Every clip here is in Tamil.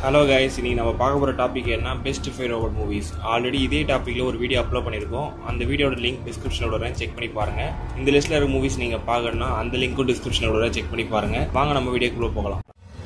ஹலோ கைஸ் இன்னைக்கு நம்ம பார்க்க போகிற டாபிக் என்ன best five robot movies already இதே டாப்பிக்கில் ஒரு வீடியோ அப்லோட் பண்ணியிருக்கோம் அந்த வீடியோட லிங்க் டிஸ்கிரிப்ஷனில் வரேன் செக் பண்ணி பாருங்க இந்த லிஸ்ட்டில் இருக்க மூவிஸ் நீங்கள் பார்க்கணும்னா அந்த லிங்க்கும் டிஸ்கிரிப்ஷனில் வரேன் செக் பண்ணி பாருங்க வாங்க நம்ம வீடியோக்குள்ளே போகலாம்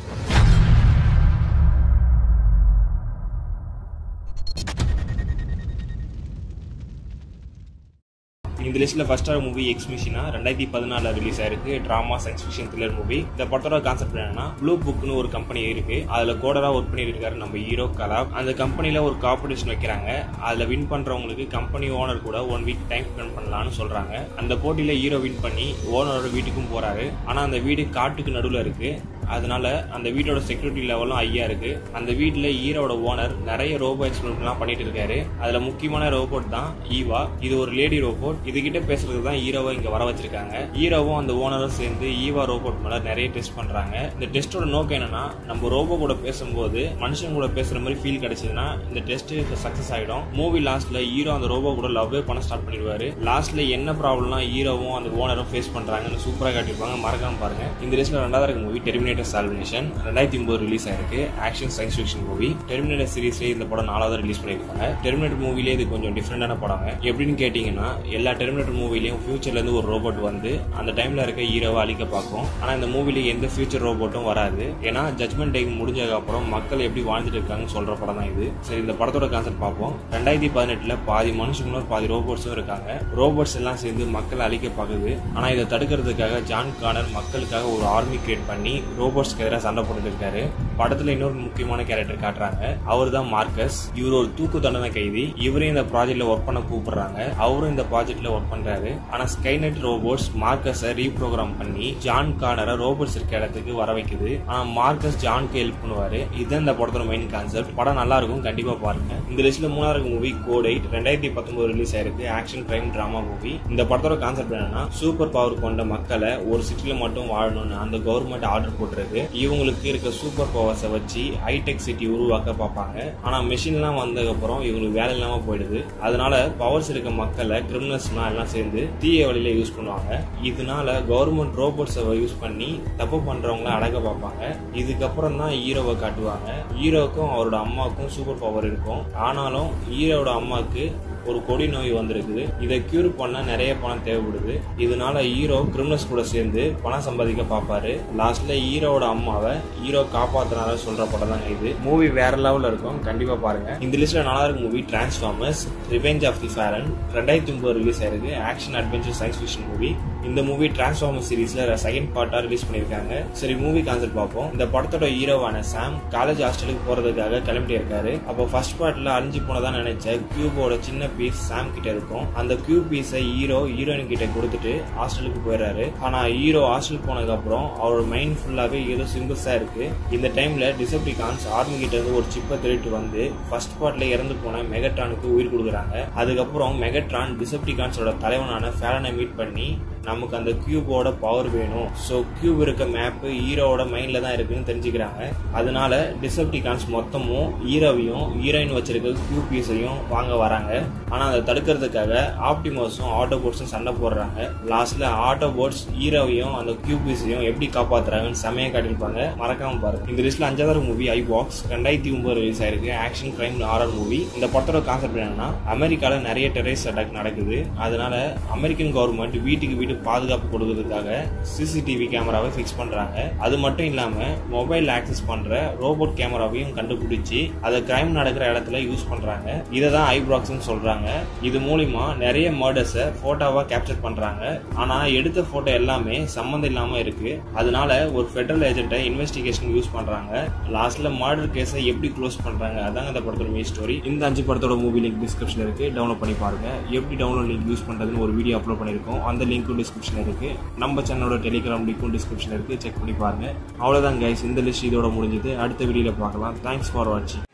இந்த லிஸ்ட்ல first our movie Ex Machina ரெண்டாயிரத்தி பதினாலில் ரிலீஸ் ஆயிருக்கு drama science fiction thriller movie இந்த படத்தோட கான்செப்ட் என்னன்னா ப்ளூ புக்னு ஒரு கம்பெனி இருக்கு அதுல கோடரா ஒர்க் பண்ணியிருக்காரு நம்ம ஹீரோ கலாப் அந்த கம்பெனில ஒரு காம்படிஷன் வைக்கிறாங்க அதுல வின் பண்றவங்களுக்கு கம்பெனி ஓனர் கூட ஒன் வீக் டைம் ஸ்பெண்ட் பண்ணலாம்னு சொல்றாங்க அந்த போட்டியில ஹீரோ வின் பண்ணி ஓனரோட வீட்டுக்கும் போறாரு ஆனா அந்த வீடு காட்டுக்கு நடுவில் இருக்கு அதனால அந்த வீட்டோட செக்யூரிட்டி லெவலும் ஹையா இருக்கு அந்த வீட்டில் ஈரோட ஓனர் நிறைய ரோபோ எக்ஸ்பெரிமெண்ட்லாம் பண்ணிட்டு இருக்காரு அதுல முக்கியமான ரோபோட் தான் ஈவா இது ஒரு லேடி ரோபோட் இதுகிட்ட பேசுறதுக்கு தான் ஹீரோவை இங்க வர வச்சிருக்காங்க ஹீரோவும் அந்த ஓனரும் சேர்ந்து ஈவா ரோபோட் மேல நிறைய டெஸ்ட் பண்றாங்க இந்த டெஸ்டோட நோக்கம் என்னன்னா நம்ம ரோபோ கூட பேசும்போது மனுஷன் கூட பேசுற மாதிரி ஃபீல் கிடைச்சதுன்னா இந்த டெஸ்ட் சக்சஸ் ஆயிடும் மூவி லாஸ்ட்ல ஹீரோ அந்த ரோபோ கூட லவ்வே பண்ண ஸ்டார்ட் பண்ணிடுவாரு லாஸ்ட்ல என்ன ப்ராப்ளம்னா ஹீரோவும் அந்த ஓனரும் ஃபேஸ் பண்றாங்கன்னு சூப்பரா காட்டியிருப்பாங்க மறக்காம பாருங்க இந்த லிஸ்ட்ல ரெண்டாவது இருக்க மூவி டெர்மினேட்டர் சால்வேஷன் ரெண்டாயிரத்தி ஒன்பது ரிலீஸ் ஆயிருக்கு action science fiction movie Terminator சீரிஸ்லேயே இந்த படம் நாலாவது ரிலீஸ் பண்ணியிருக்காங்க டெர்மினேட்டர் மூவிலே இது கொஞ்சம் டிஃப்ரெண்டான படம் எப்படின்னு கேட்டிங்கன்னா எல்லா டெர்மினேட்டர் மூவிலையும் ஃபியூச்சர்ல இருந்து ஒரு ரோபோட் வந்து அந்த டைம்ல இருக்க ஹீரோவை அழிக்க பார்க்கும் ஆனா இந்த மூவில எந்த ஃபியூச்சர் ரோபோட்டும் வராது ஏன்னா ஜட்மெண்ட் டைம் முடிஞ்சதுக்கு அப்புறம் மக்கள் எப்படி வாழ்ந்துட்டு இருக்காங்கன்னு சொல்ற படம் தான் இது சரி இந்த படத்தோட கான்செப்ட் பார்ப்போம் ரெண்டாயிரத்தி பதினெட்டுல பாதி மனுஷங்களும் பாதி ரோபோட்ஸும் இருக்காங்க ரோபோட்ஸ் எல்லாம் சேர்ந்து மக்களை அழிக்க பார்க்குது ஆனா இதை தடுக்கிறதுக்காக ஜான் கார்னர் மக்களுக்காக ஒரு ஆர்மி கிரியேட் பண்ணி ரோபோட்ஸ்க்கு எதிராக சண்டை போட்டுட்டு இருக்காரு படத்துல இன்னொரு முக்கியமான கேரக்டர் காட்டுறாங்க அவர் தான் மார்க்கஸ் இவர் ஒரு தூக்கு தண்டனை கைதி இவரையும் இந்த ப்ராஜெக்ட்ல ஒர்க் பண்ண கூப்பிடுறாங்க அவரும் இந்த ப்ராஜெக்ட்ல ஒர்க் பண்றாரு ஆனா ஸ்கைநெட் ரோபோட்ஸ் மார்க்கஸை ரீப்ரோக்ராம் பண்ணி ஜான் கார்னரை ரோபோட்ஸ் இருக்க இடத்துக்கு வர வைக்குது ஆனா மார்க்கஸ் ஜானுக்கு ஹெல்ப் பண்ணுவாரு இதுதான் இந்த படத்தோட மெயின் கான்செப்ட் படம் நல்லா இருக்கும் கண்டிப்பா பாருங்க இந்த லிஸ்ட்ல மூணாவது மூவி கோட் எயிட் ரெண்டாயிரத்தி பத்தொன்பது ரிலீஸ் ஆயிருக்கு ஆக்ஷன் கிரைம் டிராமா மூவி இந்த படத்தோட கான்செப்ட் என்னன்னா சூப்பர் பவர் கொண்ட மக்களை ஒரு சிட்டில மட்டும் வாழணும்னு அந்த கவர்மெண்ட் ஆர்டர் போட்டிருக்கு இவங்களுக்கு இருக்க சூப்பர் பவர்ஸை வச்சு ஹைடெக் சிட்டி உருவாக்க பார்ப்பாங்க ஆனா மெஷின்லாம் வந்ததுக்கு அப்புறம் இவங்களுக்கு வேலை இல்லாம போயிடுது அதனால பவர்ஸ் இருக்க மக்களை கிரிமினல்ஸ்லாம் எல்லாம் சேர்ந்து தீய வழியில யூஸ் பண்ணுவாங்க இதனால கவர்மெண்ட் ரோபோட்ஸை யூஸ் பண்ணி தப்பு பண்றவங்கள அடக்க பார்ப்பாங்க இதுக்கப்புறம் தான் ஹீரோவை காட்டுவாங்க ஹீரோக்கும் அவரோட அம்மாவுக்கும் சூப்பர் பவர் இருக்கும் ஆனாலும் ஹீரோட அம்மாவுக்கு ஒரு கொடி நோய் வந்திருக்குது இதை கியூர் பண்ண நிறைய பணம் தேவைப்படுது இதனால ஹீரோ கிரிமினல்ஸ் கூட சேர்ந்து பணம் சம்பாதிக்க பார்ப்பாரு லாஸ்ட்ல ஹீரோட அம்மாவை ஹீரோ காப்பாத்துறாரு சொல்ற படம் தாங்க இது மூவி வேற லெவல்ல இருக்கும் கண்டிப்பா பாருங்க இந்த லிஸ்ட்ல நல்லா இருக்க movie Transformers Revenge of the Fallen ரெண்டாயிரத்தி ஒன்பது ரிலீஸ் ஆயிருக்கு action adventure science fiction movie இந்த மூவி டிரான்ஸ்ஃபார்மர் சீரீஸ்ல செகண்ட் பார்ட்டா ரிலீஸ் பண்ணிருக்காங்க சரி மூவி கான்செப்ட் பார்ப்போம் இந்த படத்தோட ஹீரோவான சாம் காலேஜ் ஹாஸ்டலுக்கு போறதுக்காக கிளம்பிட்டு இருக்காரு அப்போ ஃபர்ஸ்ட் பார்ட்ல அழிஞ்சு போனதா நினைச்ச கியூபோட சின்ன பீஸ் சாம் கிட்ட இருக்கும் அந்த கியூப் பீஸை ஹீரோ ஹீரோயின் கிட்ட கொடுத்துட்டு ஹாஸ்டலுக்கு போயிடுறாரு ஆனா ஹீரோ ஹாஸ்டல் போனதுக்கு அப்புறம் அவரோட மைண்ட் ஃபுல்லாவே ஏதோ சிம்பிள்ஸா இருக்கு இந்த டைம்ல டிசப்டிகான்ஸ் ஆர்மி கிட்ட இருந்து ஒரு சிப்பை திருட்டு வந்து ஃபர்ஸ்ட் பார்ட்ல இறந்து போன மெகட்ரானுக்கு உயிர் கொடுக்குறாங்க அதுக்கப்புறம் மெகட்ரான் டிசப்டிகான்ஸோட தலைவனான ஃபேலனை மீட் பண்ணி நமக்கு அந்த கியூபோட பவர் வேணும் ஸோ கியூப் இருக்க மேப் ஹீரோவோட மைண்ட்ல தான் இருக்குன்னு தெரிஞ்சுக்கிறாங்க அதனால டிசப்டிகான்ஸ் மொத்தமும் ஹீரோவையும் ஹீரோயின் வச்சிருக்க கியூ பீஸையும் வாங்க வராங்க ஆனா அதை தடுக்கிறதுக்காக ஆப்டிமோஸும் ஆட்டோபோட்ஸும் சண்டை போடுறாங்க லாஸ்ட்ல ஆட்டோபோட்ஸ் ஹீரோவையும் அந்த கியூ பீஸையும் எப்படி காப்பாத்துறாங்கன்னு செமையா காட்டியிருப்பாங்க மறக்காம பாருங்க இந்த லிஸ்ட்ல அஞ்சாவது மூவி ஐ பாக்ஸ் ரெண்டாயிரத்தி ஒன்பது ரிலீஸ் ஆயிருக்கு ஆக்ஷன் கிரைம் ஹாரர் மூவி இந்த படத்தோட கான்செப்ட் என்னன்னா அமெரிக்கால நிறைய டெரரிஸ்ட் அட்டாக் நடக்குது அதனால அமெரிக்கன் கவர்மெண்ட் வீட்டுக்கு வீட்டு பாதுகாப்பு கொடுக்கறதுக்காக சிசிடிவி கேமராவை ஃபிக்ஸ் பண்றாங்க அது மட்டும் இல்லாம மொபைல் ஆக்சஸ் பண்ற ரோபோட் கேமராவையும் கண்டுபிடிச்சு அதை கிரைம் நடக்கிற இடத்துல யூஸ் பண்றாங்க இதை தான் ஐப்ராக்ஸ்னு சொல்றாங்க இது மூலியமா நிறைய மர்டர்ஸை போட்டோவா கேப்சர் பண்றாங்க ஆனா எடுத்த போட்டோ எல்லாமே சம்மந்தம் இல்லாம இருக்கு அதனால ஒரு ஃபெடரல் ஏஜென்ட்டை இன்வெஸ்டிகேஷன் யூஸ் பண்றாங்க லாஸ்ட்ல மர்டர் கேஸை எப்படி க்ளோஸ் பண்றாங்க அதாங்க இந்த படத்தோட மெயின் ஸ்டோரி இந்த அஞ்சு படத்தோட மூவி லிங்க் டிஸ்கிரிப்ஷன் இருக்கு டவுன்லோட் பண்ணி பாருங்க எப்படி டவுன்லோட் லிங்க் யூஸ் பண்றதுன்னு ஒரு வீடியோ அப்லோட் பண்ணிருக்கோம் அந்த லிங்க்கும் டிஸ்கிரிப்ஷன் இருக்கு நம்ம சேனலோட டெலிகிராம் லிங்க்கும் டிஸ்கிரிப்ஷன் இருக்கு செக் பண்ணி பாருங்க அவ்வளவுதான் கைஸ் இந்த லிஸ்ட் இதோட முடிஞ்சது அடுத்த வீடியோல பார்க்கலாம் தேங்க்ஸ் ஃபார் வாட்சிங்